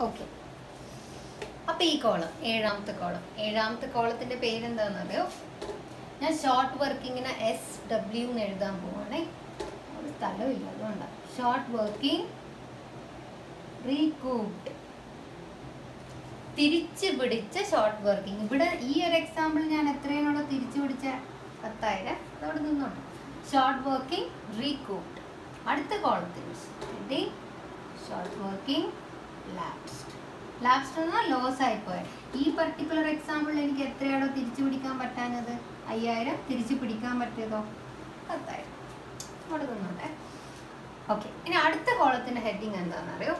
Okay അപ്പോൾ ഈ column ഏഴാമത്തെ കോളം ഏഴാമത്തെ കോളത്തിൻ്റെ പേരെന്താണെന്നറിയോ ഞാൻ ഷോർട്ട് വർക്കിങ്ങിന് എസ് ഡബ്ല്യു എന്ന് എഴുതാൻ പോവാണേ ഒരു സ്ഥലമില്ല അതുകൊണ്ടാണ് ഷോർട്ട് വർക്കിംഗ് റീകൂപ്ഡ് തിരിച്ചു പിടിച്ച ഷോർട്ട് വർക്കിംഗ് ഇവിടെ ഈ ഒരു എക്സാമ്പിൾ ഞാൻ എത്രയാണോ തിരിച്ചു പിടിച്ച പത്തായിരം അതവിടെ നിന്നോട്ടെ ഷോർട്ട് വർക്കിംഗ് റീകൂപ്ഡ് അടുത്ത കോളത്തിൽ ready short working lapsed lapsed എന്നാൽ ലോസ് ആയിപ്പോയത് ഈ പർട്ടിക്കുലർ എക്സാമ്പിളിൽ എനിക്ക് എത്രയാണോ തിരിച്ചു പിടിക്കാൻ പറ്റാഞ്ഞത് അയ്യായിരം തിരിച്ചു പിടിക്കാൻ പറ്റിയതോ പത്തായിരം അവിടെ നിന്നോട്ടെ ഓക്കെ ഇനി അടുത്ത കോളത്തിൻ്റെ ഹെഡിങ് എന്താണെന്നറിയോ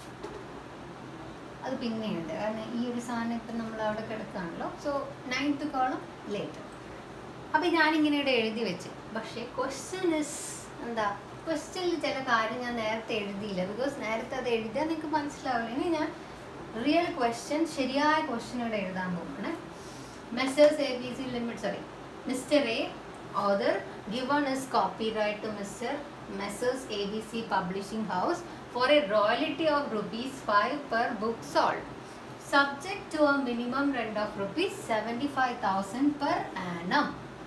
അത് പിന്നെയുണ്ട് കാരണം ഈ ഒരു സാധനം ഇപ്പം നമ്മൾ അവിടെ കിടക്കുകയാണല്ലോ സോ നയൻത്ത് കോളം ലേറ്റർ അപ്പം ഞാനിങ്ങനെ ഇവിടെ എഴുതി വെച്ച് പക്ഷേ ക്വസ്റ്റ്യൻ ഇസ് എന്താ ക്വസ്റ്റ്യനിൽ ചില കാര്യം ഞാൻ നേരത്തെ എഴുതിയില്ല ബിക്കോസ് നേരത്തെ അത് എഴുതിയാൽ നിങ്ങൾക്ക് മനസ്സിലാവില്ല ഇനി ഞാൻ റിയൽ ക്വസ്റ്റ്യൻ ശരിയായ ക്വസ്റ്റ്യൻ ഇവിടെ എഴുതാൻ പോകുകയാണ് messrs A B C limit sorry mister A author given is copyright to mister messrs A B C publishing house for a royalty of rupees 5 per book sold subject to a minimum rent of rupees 75000 per annum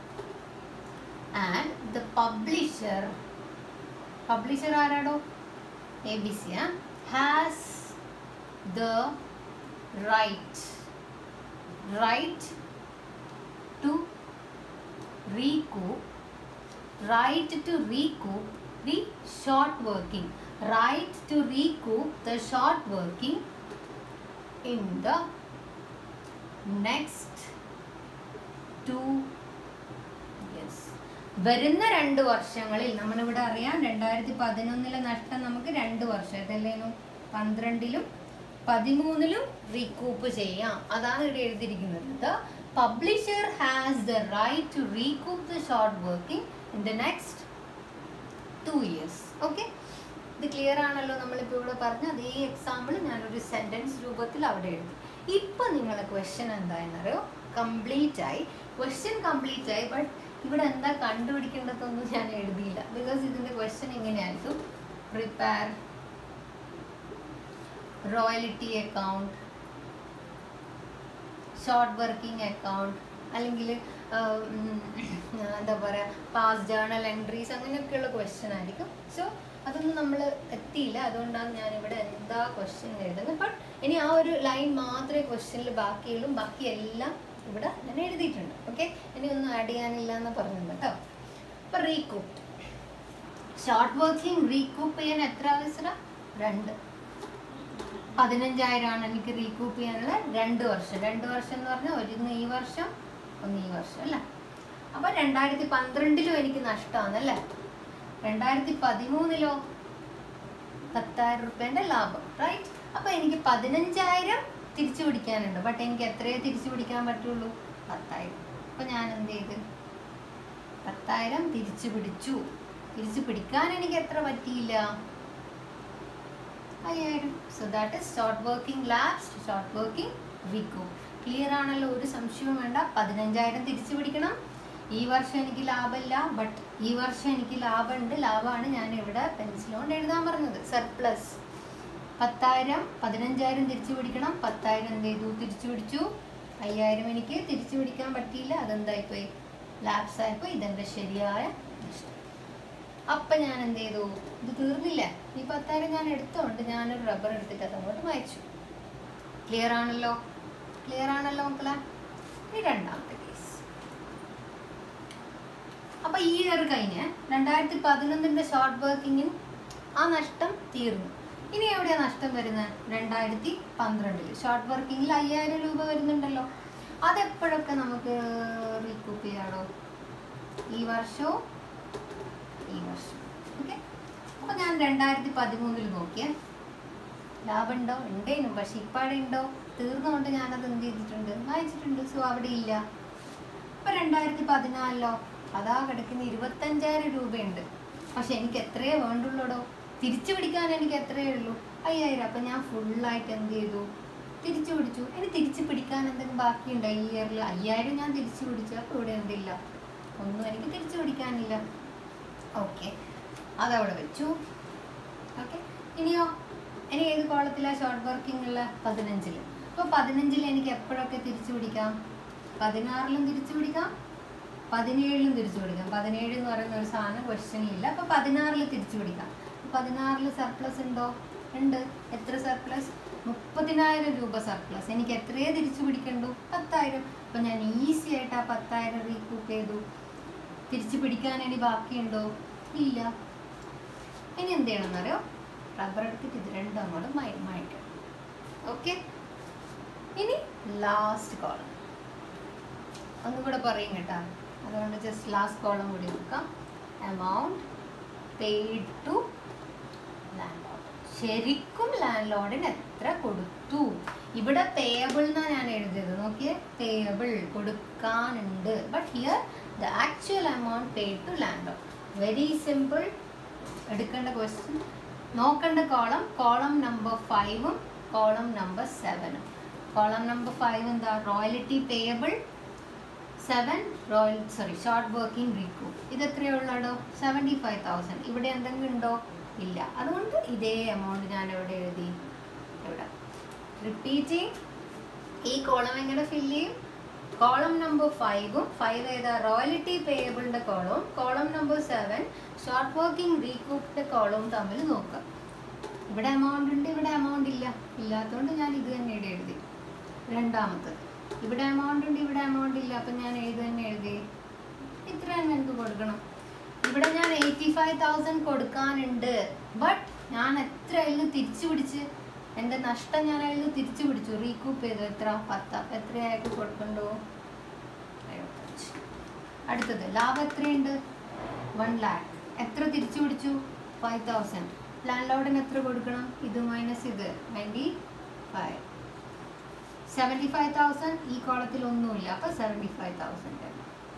and the publisher publisher ആരാടോ A B C has the right right to recoup right to recoup the short working right to recoup the short working in the next two years വരുന്ന രണ്ട് വർഷങ്ങളിൽ നമ്മളിവിടെ അറിയാം രണ്ടായിരത്തി പതിനൊന്നിലെ നഷ്ടം നമുക്ക് രണ്ട് വർഷം ഇതല്ലേനു പന്ത്രണ്ടിലും പതിമൂന്നിലും റീകൂപ്പ് ചെയ്യാം അതാണ് ഇവിടെ എഴുതിയിരിക്കുന്നത് the publisher has the right to recoup the short working in the next two years okay ഇത് ക്ലിയർ ആണല്ലോ നമ്മളിപ്പോൾ ഇവിടെ പറഞ്ഞ അതേ എക്സാമ്പിൾ ഞാനൊരു സെൻറ്റൻസ് രൂപത്തിൽ അവിടെ എഴുതി ഇപ്പം നിങ്ങളെ ക്വസ്റ്റ്യൻ എന്തായെന്നറിയോ കംപ്ലീറ്റ് ആയി ക്വസ്റ്റ്യൻ കംപ്ലീറ്റ് ആയി ബട്ട് ഇവിടെ എന്താ കണ്ടുപിടിക്കേണ്ടതൊന്നും ഞാൻ എഴുതിയില്ല ബിക്കോസ് ഇതിൻ്റെ ക്വസ്റ്റ്യൻ ഇങ്ങനെയായിരിക്കും prepare royalty account short working account അല്ലെങ്കിൽ എന്താ പറയുക പാസ് ജേണൽ എൻട്രീസ് അങ്ങനെയൊക്കെയുള്ള ക്വസ്റ്റ്യൻ ആയിരിക്കും സോ അതൊന്നും നമ്മൾ എത്തിയില്ല അതുകൊണ്ടാണ് ഞാനിവിടെ എന്താ ക്വസ്റ്റ്യൻ എഴുതുന്നത് ബട്ട് ഇനി ആ ഒരു ലൈൻ മാത്രമേ ക്വസ്റ്റ്യനിൽ ബാക്കിയുള്ളൂ ബാക്കി എല്ലാം ഇവിടെ ഞാൻ എഴുതിയിട്ടുണ്ട് ഓക്കെ ഇനി ഒന്നും ആഡ് ചെയ്യാനില്ല എന്ന് പറഞ്ഞത് കേട്ടോ അപ്പോൾ റീകൂപ്പ് ഷോർട്ട് വർക്കിംഗ് റീകൂപ്പ് ചെയ്യാൻ എത്ര അവസരം രണ്ട് പതിനഞ്ചായിരമാണ് എനിക്ക് റീകൂപ്പ് ചെയ്യാനുള്ള രണ്ട് വർഷം രണ്ട് വർഷം എന്ന് പറഞ്ഞാൽ ഒന്ന് ഈ വർഷം ഒന്ന് ഈ വർഷം അല്ലേ അപ്പോൾ രണ്ടായിരത്തി പന്ത്രണ്ടിലും എനിക്ക് നഷ്ടമാണല്ലേ രണ്ടായിരത്തി പതിമൂന്നിലോ പത്തായിരം റുപ്യേൻ്റെ ലാഭം റൈറ്റ് അപ്പോൾ എനിക്ക് പതിനഞ്ചായിരം തിരിച്ചു പിടിക്കാനുണ്ട് ബട്ട് എനിക്ക് എത്രയേ തിരിച്ചു പിടിക്കാൻ പറ്റുള്ളൂ പത്തായിരം അപ്പോൾ ഞാൻ എന്ത് ചെയ്ത് പത്തായിരം തിരിച്ചു പിടിച്ചു തിരിച്ചു പിടിക്കാൻ എനിക്ക് എത്ര പറ്റിയില്ല അയ്യായിരം so that is short working last short working recoup clear ആണല്ലോ ഒരു സംശയവും വേണ്ട പതിനഞ്ചായിരം തിരിച്ചു പിടിക്കണം ഈ വർഷം എനിക്ക് ലാഭമില്ല ബട്ട് ഈ വർഷം എനിക്ക് ലാഭമുണ്ട് ലാഭമാണ് ഞാൻ ഇവിടെ പെൻസിൽ കൊണ്ട് എഴുതാൻ പറഞ്ഞത് സർപ്ലസ് പത്തായിരം പതിനഞ്ചായിരം തിരിച്ചു പിടിക്കണം പത്തായിരം എന്ത് ചെയ്തു തിരിച്ചു പിടിച്ചു അയ്യായിരം എനിക്ക് തിരിച്ചു പിടിക്കാൻ പറ്റിയില്ല അതെന്തായിപ്പോയി ലാപ്സ് ആയപ്പോൾ ഇതെൻ്റെ ശരിയായ നഷ്ടം അപ്പം ഞാൻ എന്ത് ചെയ്തു ഇത് തീർന്നില്ല ഈ പത്തായിരം ഞാൻ എടുത്തോണ്ട് ഞാനൊരു റബ്ബർ എടുത്തിട്ട് അത് അങ്ങോട്ട് വായിച്ചു ക്ലിയർ ആണല്ലോ ക്ലിയർ ആണല്ലോ മക്കളെ ഈ രണ്ടാമത്തെ കേസ് അപ്പൊ ഈ ഇയർ കഴിഞ്ഞ് രണ്ടായിരത്തി പതിനൊന്നിന്റെ ഷോർട്ട് വർക്കിങ്ങിന് ആ നഷ്ടം തീർന്നു ഇനി എവിടെയാ നഷ്ടം വരുന്നത് രണ്ടായിരത്തി പന്ത്രണ്ടിൽ ഷോർട്ട് വർക്കിങ്ങിൽ അയ്യായിരം രൂപ വരുന്നുണ്ടല്ലോ അതെപ്പോഴൊക്കെ നമുക്ക് റീകൂപ്പ് ചെയ്യാടോ ഈ വർഷവും ഈ വർഷം ഓക്കെ അപ്പൊ ഞാൻ രണ്ടായിരത്തി പതിമൂന്നിൽ നോക്കിയേ ലാഭമുണ്ടോ ഉണ്ടേനും പക്ഷെ ഇപ്പാടെ ഉണ്ടോ തീർന്നുകൊണ്ട് ഞാനത് എന്ത് ചെയ്തിട്ടുണ്ട് വായിച്ചിട്ടുണ്ട് സോ അവിടെ ഇല്ല ഇപ്പൊ രണ്ടായിരത്തി പതിനാലിലോ അതാ കിടക്കുന്ന ഇരുപത്തഞ്ചായിരം രൂപയുണ്ട് പക്ഷെ എനിക്ക് എത്രയേ വേണ്ടുള്ളൂടോ തിരിച്ചു പിടിക്കാൻ എനിക്ക് എത്രയേ ഉള്ളൂ അയ്യായിരം അപ്പം ഞാൻ ഫുള്ളായിട്ട് എന്ത് ചെയ്തു തിരിച്ചു പിടിച്ചു ഇനി തിരിച്ചു പിടിക്കാൻ എന്തെങ്കിലും ബാക്കിയുണ്ടോ ഈ ഇയറിൽ അയ്യായിരം ഞാൻ തിരിച്ചു പിടിച്ചു അപ്പോൾ ഇവിടെ എന്തില്ല ഒന്നും എനിക്ക് തിരിച്ചു പിടിക്കാനില്ല ഓക്കെ അതവിടെ വെച്ചു ഓക്കെ ഇനിയോ ഇനി ഏത് കോളത്തിലാണ് ഷോർട്ട് വർക്കിംഗ് ഉള്ള പതിനഞ്ചിൽ അപ്പോൾ പതിനഞ്ചിൽ എനിക്ക് എപ്പോഴൊക്കെ തിരിച്ചു പിടിക്കാം പതിനാറിലും തിരിച്ചു പിടിക്കാം പതിനേഴിലും തിരിച്ചു പിടിക്കാം പതിനേഴ് എന്ന് പറയുന്ന ഒരു സാധനം ക്വസ്റ്റ്യനിലില്ല അപ്പോൾ പതിനാറിൽ തിരിച്ചു പിടിക്കാം പതിനാറിൽ സർപ്ലസ് ഉണ്ടോ ഉണ്ട് എത്ര സർപ്ലസ് മുപ്പതിനായിരം രൂപ സർപ്ലസ് എനിക്ക് എത്രയേ തിരിച്ചു പിടിക്കണ്ടു പത്തായിരം അപ്പം ഞാൻ ഈസി ആയിട്ട് ആ പത്തായിരം റീകൂപ്പ് ചെയ്തു തിരിച്ചു പിടിക്കാൻ ഇനി ബാക്കിയുണ്ടോ ഇല്ല ഇനി എന്ത് ചെയ്യണമെന്നറിയോ റബ്ബർ എടുത്തിട്ട് ഇത് രണ്ടും അങ്ങോട്ട് മയ മായ്ക്കണം ഓക്കെ ഇനി ലാസ്റ്റ് കോളം ഒന്നുകൂടെ പറയും കേട്ടോ അതുകൊണ്ട് ജസ്റ്റ് ലാസ്റ്റ് കോളം കൂടി നോക്കാം amount paid to landlord ശരിക്കും ലാൻഡ് ലോഡിന് എത്ര കൊടുത്തു ഇവിടെ പേയബിൾ എന്നാണ് ഞാൻ എഴുതിയത് നോക്കിയേ പേയബിൾ കൊടുക്കാനുണ്ട് but here the actual amount paid to landlord very simple എടുക്കേണ്ട ക്വസ്റ്റ്യൻ നോക്കേണ്ട കോളം കോളം നമ്പർ ഫൈവും കോളം നമ്പർ സെവനും കോളം നമ്പർ ഫൈവ് എന്താ royalty payable seven royal sorry short working recoup ഇത് എത്രയുള്ളടോ സെവൻറ്റി ഫൈവ് തൗസൻഡ് ഇവിടെ എന്തെങ്കിലും ഉണ്ടോ ഇല്ല അതുകൊണ്ട് ഇതേ എമൗണ്ട് ഞാൻ എവിടെ എഴുതി ഇവിടെ റിപ്പീറ്റിംഗ് ഈ കോളം എങ്ങനെ ഫില്ല് ചെയ്യും കോളം നമ്പർ ഫൈവും ഫൈവ് ഏതാ റോയലിറ്റി പേയബിളിൻ്റെ കോളവും column number seven short working റീകൂപ്പിൻ്റെ കോളവും തമ്മിൽ നോക്കാം ഇവിടെ എമൗണ്ട് ഉണ്ട് ഇവിടെ എമൗണ്ട് ഇല്ല ഇല്ലാത്തതുകൊണ്ട് ഞാൻ ഇത് തന്നെ ഇവിടെ എഴുതി രണ്ടാമത്തത് ഇവിടെ എമൗണ്ട് ഉണ്ട് ഇവിടെ എമൗണ്ട് ഇല്ല അപ്പം ഞാൻ ഏത് തന്നെ എഴുതി ഇത്ര തന്നെ എനിക്ക് കൊടുക്കണം ഇവിടെ ഞാൻ എയ്റ്റി ഫൈവ് തൗസൻഡ് കൊടുക്കാനുണ്ട് ബട്ട് ഞാൻ എത്ര അതിൽ നിന്ന് തിരിച്ചു പിടിച്ച് എൻ്റെ നഷ്ടം ഞാൻ അതിൽ നിന്ന് തിരിച്ചു പിടിച്ചു റീകൂപ്പ് ചെയ്തു എത്ര പത്ത് അപ്പം എത്രയായിട്ട് കൊടുക്കണ്ടോ എഴുപത്തഞ്ച് അടുത്തത് ലാഭം എത്രയുണ്ട് വൺ ലാക്ക് എത്ര തിരിച്ചു പിടിച്ചു ഫൈവ് തൗസൻഡ് ലാൻഡ് ലോഡിന് എത്ര കൊടുക്കണം ഇത് മൈനസ് ഇത് ninety five seventy five thousand ഈ കോളത്തിൽ ഒന്നുമില്ല അപ്പോൾ seventy five thousand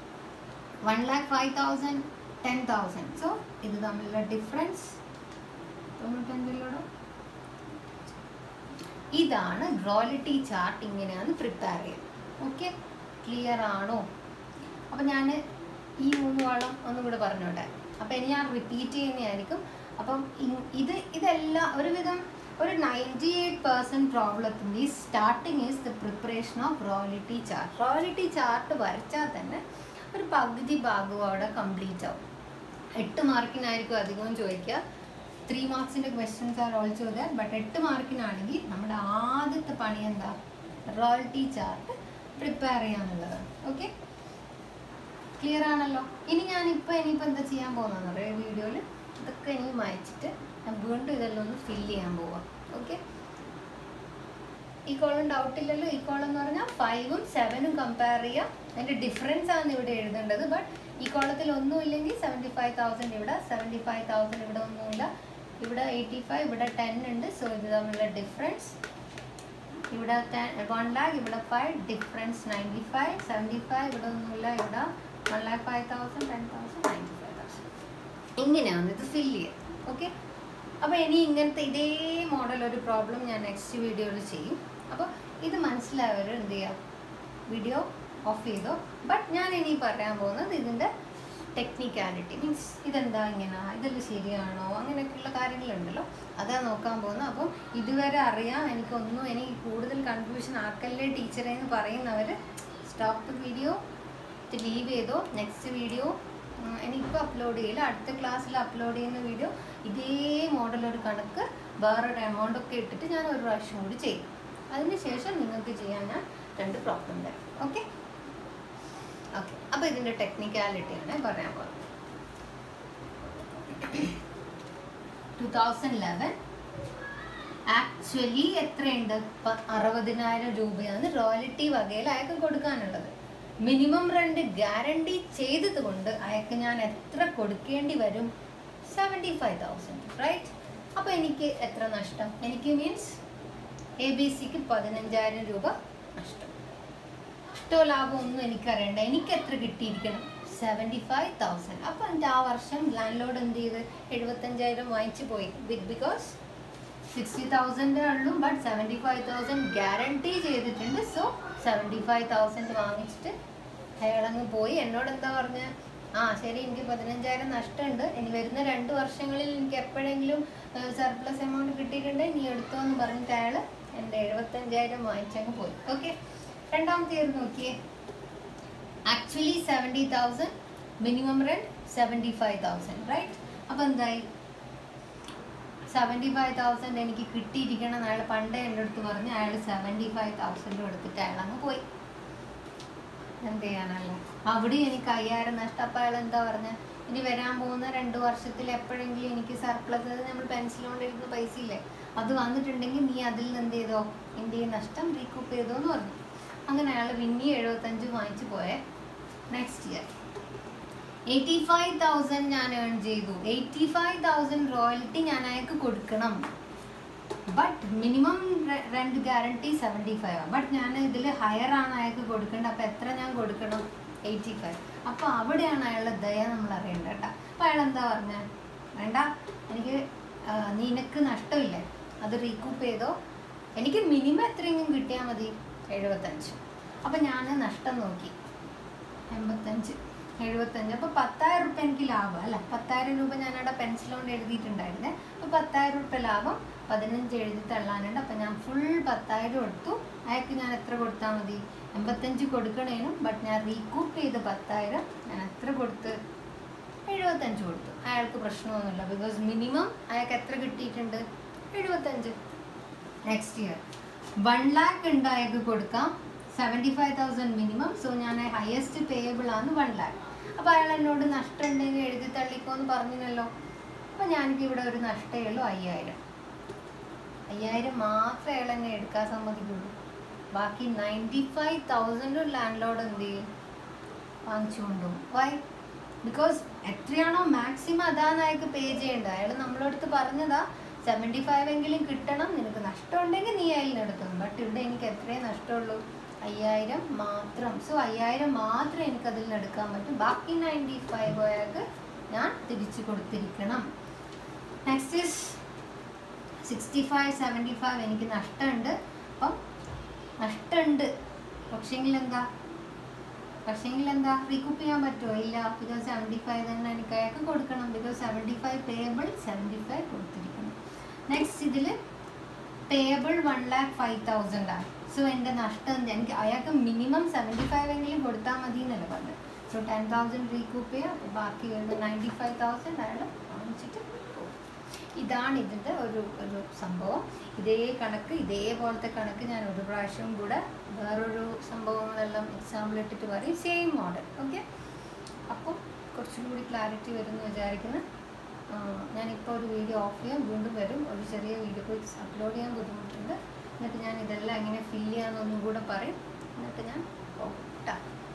one lakh five thousand ten thousand so ഇത് തമ്മിലുള്ള ഡിഫറൻസ് തൊണ്ണൂറ്റഞ്ചിലൂടെ ഇതാണ് റോയലിറ്റി ചാർട്ട് ഇങ്ങനെയാണ് പ്രിപ്പയർ ചെയ്യുന്നത് ഓക്കെ ക്ലിയർ ആണോ അപ്പം ഞാൻ ഈ മൂന്ന് വളം ഒന്നും കൂടെ പറഞ്ഞോട്ടെ അപ്പം ഇനി ഞാൻ റിപ്പീറ്റ് ചെയ്യുന്നതായിരിക്കും അപ്പം ഇ- ഇത് ഇതെല്ലാം ഒരുവിധം ഒരു നയൻറ്റി എയ്റ്റ് പെർസെൻറ്റ് പ്രോബ്ലത്തിൻ്റെ ഈ starting is the preparation of royalty chart royalty chart വരച്ചാൽ തന്നെ ഒരു പകുതി ഭാഗവും അവിടെ കംപ്ലീറ്റ് ആവും എട്ട് മാർക്കിനായിരിക്കും അധികവും ചോദിക്കുക ത്രീ മാർക്സിൻ്റെ questions are also there but എട്ട് മാർക്കിനാണെങ്കിൽ നമ്മുടെ ആദ്യത്തെ പണി എന്താ റോയൽറ്റി ചാർട്ട് പ്രിപ്പയർ ചെയ്യാന്നുള്ളതാണ് ഓക്കെ ക്ലിയർ ആണല്ലോ ഇനി ഞാനിപ്പോൾ ഇനിയിപ്പോൾ എന്താ ചെയ്യാൻ പോകുന്നതെന്ന് പറയാം വീഡിയോയിൽ ഇതൊക്കെ ഇനി മായച്ചിട്ട് ഞാൻ വീണ്ടും ഇതെല്ലാം ഒന്ന് ഫില്ല് ചെയ്യാൻ പോവാം ഓക്കെ ഈ കോളം ഡൗട്ട് ഇല്ലല്ലോ ഈ കോളം എന്ന് പറഞ്ഞാൽ ഫൈവും സെവനും കമ്പയർ ചെയ്യാം അതിൻ്റെ ഡിഫറൻസ് ആണ് ഇവിടെ എഴുതേണ്ടത് ബട്ട് ഈ കോളത്തിൽ ഒന്നും ഇല്ലെങ്കിൽ സെവൻറ്റി ഫൈവ് തൗസൻഡ് ഇവിടെ സെവൻറ്റി ഫൈവ് തൗസൻഡ് ഇവിടെ ഒന്നുമില്ല ഇവിടെ എയ്റ്റി ഫൈവ് ഇവിടെ ടെൻ ഉണ്ട് സോ ഇത് തമ്മിലുള്ള ഡിഫറൻസ് ഇവിടെ ടെൻ വൺ ലാക്ക് ഇവിടെ five difference ninety five seventy five ഇവിടെ ഒന്നുമില്ല ഇവിടെ one lakh five thousand ten thousand ninety five thousand ഇങ്ങനെയാണ് ഇത് ഫില്ല് ചെയ്യുക ഓക്കെ അപ്പോൾ ഇനി ഇങ്ങനത്തെ ഇതേ മോഡൽ ഒരു പ്രോബ്ലം ഞാൻ നെക്സ്റ്റ് വീഡിയോയിൽ ചെയ്യും അപ്പോൾ ഇത് മനസ്സിലായവർ എന്ത് ചെയ്യുക വീഡിയോ ഓഫ് ചെയ്തോ ബട്ട് ഞാൻ ഇനി പറയാൻ പോകുന്നത് ഇതിൻ്റെ ടെക്നിക്കാലിറ്റി മീൻസ് ഇതെന്താ ഇങ്ങനെ ഇതെല്ലാം ശരിയാണോ അങ്ങനെയൊക്കെയുള്ള കാര്യങ്ങളുണ്ടല്ലോ അതാ നോക്കാൻ പോകുന്നത് അപ്പം ഇതുവരെ അറിയാം എനിക്കൊന്നും എനിക്ക് കൂടുതൽ കൺഫ്യൂഷൻ ആക്കല്ലേ ടീച്ചറെ എന്ന് പറയുന്നവർ സ്റ്റോപ്പ് വീഡിയോ ലീവ് ചെയ്തോ നെക്സ്റ്റ് വീഡിയോ എനിക്കിപ്പോൾ അപ്ലോഡ് ചെയ്യില്ല അടുത്ത ക്ലാസ്സിൽ അപ്ലോഡ് ചെയ്യുന്ന വീഡിയോ ഇതേ മോഡൽ ഒരു കണക്ക് വേറൊരു എമൗണ്ട് ഒക്കെ ഇട്ടിട്ട് ഞാൻ ഒരു പ്രാവശ്യം കൂടി ചെയ്യും അതിനുശേഷം നിങ്ങൾക്ക് ചെയ്യാൻ ഞാൻ രണ്ട് പ്രോബ്ലം തരാം ഓക്കെ ഓക്കെ അപ്പോൾ ഇതിൻ്റെ ടെക്നിക്കാലിറ്റിയാണ് പറയാൻ പോകുന്നത് ടു തൗസൻഡ് ലെവൻ ആക്ച്വലി എത്രയുണ്ട് പ- അറുപതിനായിരം രൂപയാണ് റോയൽറ്റി വകയിൽ അയാൾക്ക് കൊടുക്കാനുള്ളത് മിനിമം റെന്റ് ഗ്യാരണ്ടി ചെയ്തത് കൊണ്ട് അയാൾക്ക് ഞാൻ എത്ര കൊടുക്കേണ്ടി വരും സെവൻറ്റി ഫൈവ് തൗസൻഡ് റൈറ്റ് അപ്പോൾ എനിക്ക് എത്ര നഷ്ടം എനിക്ക് മീൻസ് എ ബി സിക്ക് പതിനഞ്ചായിരം രൂപ നഷ്ടം നഷ്ടോ ലാഭമോ ഒന്നും എനിക്കറിയണ്ട എനിക്ക് എത്ര കിട്ടിയിരിക്കണം സെവൻറ്റി ഫൈവ് തൗസൻഡ് അപ്പോൾ എൻ്റെ ആ വർഷം ലാൻഡ് ലോഡ് എന്ത് ചെയ്ത് എഴുപത്തഞ്ചായിരം വാങ്ങിച്ചു പോയി ബിക്കോസ് സിക്സ്റ്റി തൗസൻഡ് ഉള്ളൂ but seventy five thousand guarantee ചെയ്തിട്ടുണ്ട് സോ സെവൻറ്റി ഫൈവ് തൗസൻഡ് വാങ്ങിച്ചിട്ട് അയാളങ്ങ് പോയി എന്നോട് എന്താ പറഞ്ഞ ആ ശരി എനിക്ക് പതിനഞ്ചായിരം നഷ്ടമുണ്ട് ഇനി വരുന്ന രണ്ട് വർഷങ്ങളിൽ എനിക്ക് എപ്പോഴെങ്കിലും സർപ്ലസ് എമൗണ്ട് കിട്ടിയിട്ടുണ്ട് നീ എടുത്തോ എന്ന് പറഞ്ഞിട്ട് അയാൾ എൻ്റെ എഴുപത്തഞ്ചായിരം വാങ്ങിച്ചങ്ങ് പോയി ഓക്കെ രണ്ടാമത്തെ ഇയർ നോക്കിയേ actually seventy thousand minimum rent seventy five thousand right അപ്പോൾ എന്തായി സെവൻറ്റി ഫൈവ് തൗസൻഡ് എനിക്ക് കിട്ടിയിരിക്കണം അയാൾ പണ്ടേ എൻ്റെ അടുത്ത് പറഞ്ഞ് അയാൾ സെവൻറ്റി ഫൈവ് തൗസൻഡ് എടുത്തിട്ട് അയാൾ അങ്ങ് പോയി എന്ത് ചെയ്യാനല്ലേ അവിടെ എനിക്ക് അയ്യായിരം നഷ്ടം അപ്പം അയാൾ എന്താ പറഞ്ഞ ഇനി വരാൻ പോകുന്ന രണ്ട് വർഷത്തിൽ എപ്പോഴെങ്കിലും എനിക്ക് സർപ്ലസ് നമ്മൾ പെൻസിൽ കൊണ്ടിരുന്ന പൈസ ഇല്ലേ അത് വന്നിട്ടുണ്ടെങ്കിൽ നീ അതിൽ നിന്ന് എന്ത് ചെയ്തോ എൻ്റെ ഈ നഷ്ടം റീകൂപ്പ് ചെയ്തോ എന്ന് പറഞ്ഞു അങ്ങനെ അയാൾ പിന്നെ എഴുപത്തഞ്ച് വാങ്ങിച്ചു പോയേ next year eighty five thousand ഞാൻ ഏൺ ചെയ്തു എയ്റ്റി ഫൈവ് തൗസൻഡ് റോയൽറ്റി ഞാൻ അയാൾക്ക് കൊടുക്കണം but minimum rent guarantee seventy five but ഞാൻ ഇതിൽ ഹയർ ആണ് അയാൾക്ക് കൊടുക്കേണ്ടത് അപ്പോൾ എത്ര ഞാൻ കൊടുക്കണം എയ്റ്റി ഫൈവ് അപ്പോൾ അവിടെയാണ് അയാളുടെ ദയ നമ്മൾ അറിയേണ്ടത് കേട്ടോ അപ്പോൾ അയാൾ എന്താ പറഞ്ഞത് വേണ്ട എനിക്ക് ആ, നിനക്ക് നഷ്ടമില്ലേ അത് റീകൂപ്പ് ചെയ്തോ എനിക്ക് മിനിമം എത്രയെങ്കിലും കിട്ടിയാൽ മതി എഴുപത്തഞ്ച് അപ്പോൾ ഞാൻ നഷ്ടം നോക്കി എൺപത്തഞ്ച് എഴുപത്തഞ്ച് അപ്പോൾ പത്തായിരം റുപ്യ എനിക്ക് ലാഭം അല്ല പത്തായിരം രൂപ ഞാൻ അവിടെ പെൻസിൽ കൊണ്ട് എഴുതിയിട്ടുണ്ടായിരുന്നേ അപ്പോൾ പത്തായിരം റുപ്യ ലാഭം പതിനഞ്ച് എഴുതി തള്ളാനുണ്ട് അപ്പം ഞാൻ ഫുൾ പത്തായിരം എടുത്തു അയാൾക്ക് ഞാൻ എത്ര കൊടുത്താൽ മതി എൺപത്തഞ്ച് കൊടുക്കണേനും ബട്ട് ഞാൻ റീകൂപ്പ് ചെയ്ത് പത്തായിരം ഞാൻ എത്ര കൊടുത്ത് എഴുപത്തഞ്ച് കൊടുത്തു അയാൾക്ക് പ്രശ്നമൊന്നുമില്ല ബിക്കോസ് മിനിമം അയാൾക്ക് എത്ര കിട്ടിയിട്ടുണ്ട് എഴുപത്തഞ്ച് നെക്സ്റ്റ് ഇയർ വൺ ലാക്ക് ഉണ്ട് അയാൾക്ക് കൊടുക്കാം seventy five thousand minimum so ഞാൻ ഹയസ്റ്റ് പേയബിൾ ആണ് വൺ ലാക്ക് അപ്പോൾ അയാൾ എന്നോട് നഷ്ടം ഉണ്ടെങ്കിൽ എഴുതി തള്ളിക്കോ എന്ന് പറഞ്ഞില്ലല്ലോ അപ്പോൾ ഞാനിപ്പോൾ ഇവിടെ ഒരു നഷ്ടമേ ഉള്ളൂ അയ്യായിരം അയ്യായിരം മാത്രമേ അയാൾ എന്നെ എടുക്കാൻ സമ്മതിക്കുള്ളൂ ബാക്കി നയൻറ്റി ഫൈവ് തൗസൻഡും ലാൻഡ് ലോഡ് എന്ത് ചെയ്യും വാങ്ങിച്ചു കൊണ്ടുപോകും വൈ ബിക്കോസ് എത്രയാണോ മാക്സിമം അതാണ് അയാൾക്ക് പേ ചെയ്യേണ്ടത് അയാൾ നമ്മളടുത്ത് പറഞ്ഞതാ സെവൻറ്റി ഫൈവ് എങ്കിലും കിട്ടണം നിനക്ക് നഷ്ടമുണ്ടെങ്കിൽ നീ അയാളിന് എടുക്കും ബട്ട് ഇവിടെ എനിക്ക് എത്രയേ നഷ്ടമുള്ളൂ അയ്യായിരം മാത്രം സോ അയ്യായിരം മാത്രമേ എനിക്ക് അതിൽ നിന്ന് എടുക്കാൻ പറ്റും ബാക്കി നയൻറ്റി ഫൈവ് അയാൾക്ക് ഞാൻ തിരിച്ചു കൊടുത്തിരിക്കണം next is sixty five seventy five എനിക്ക് നഷ്ടമുണ്ട് അപ്പം നഷ്ടമുണ്ട് പക്ഷേങ്കിൽ എന്താ പക്ഷേങ്കിൽ എന്താ റീകൂപ്പ് ചെയ്യാൻ പറ്റുമോ ഇല്ല ബിക്കോസ് സെവൻറ്റി ഫൈവ് തന്നെ എനിക്ക് അയാൾക്ക് കൊടുക്കണം because seventy five payable seventy five കൊടുത്തിരിക്കണം നെക്സ്റ്റ് ഇതിൽ payable one lakh five thousand ആണ് സോ എൻ്റെ നഷ്ടം എന്താ? എനിക്ക് അയാൾക്ക് മിനിമം സെവൻറ്റി ഫൈവ് എങ്കിലും കൊടുത്താൽ മതി എന്നല്ലേ പറഞ്ഞത് സോ ടെൻ തൗസൻഡ് റീകൂപ്പ് ചെയ്യുക അപ്പോൾ ബാക്കി വരുന്ന നയൻറ്റി ഫൈവ് തൗസൻഡ് അയാൾ വാങ്ങിച്ചിട്ട് പോകും ഇതാണ് ഇതിൻ്റെ ഒരു ഒരു സംഭവം ഇതേ കണക്ക് ഇതേപോലത്തെ കണക്ക് ഞാൻ ഒരു പ്രാവശ്യവും കൂടെ വേറൊരു സംഭവങ്ങളെല്ലാം എക്സാമ്പിൾ ഇട്ടിട്ട് പറയും സെയിം മോഡൽ ഓക്കെ അപ്പോൾ കുറച്ചും കൂടി ക്ലാരിറ്റി വരുമെന്ന് വിചാരിക്കുന്നു ആഹ് ഞാനിപ്പോൾ ഒരു വീഡിയോ ഓഫ് ചെയ്യാം വീണ്ടും വരും ഒരു ചെറിയ വീഡിയോ പോയി അപ്ലോഡ് ചെയ്യാൻ ബുദ്ധിമുട്ടുണ്ട് എന്നിട്ട് ഞാൻ ഇതെല്ലാം എങ്ങനെ ഫില്ല് ചെയ്യാമെന്നൊന്നും കൂടെ പറയും എന്നിട്ട് ഞാൻ പോട്ടാം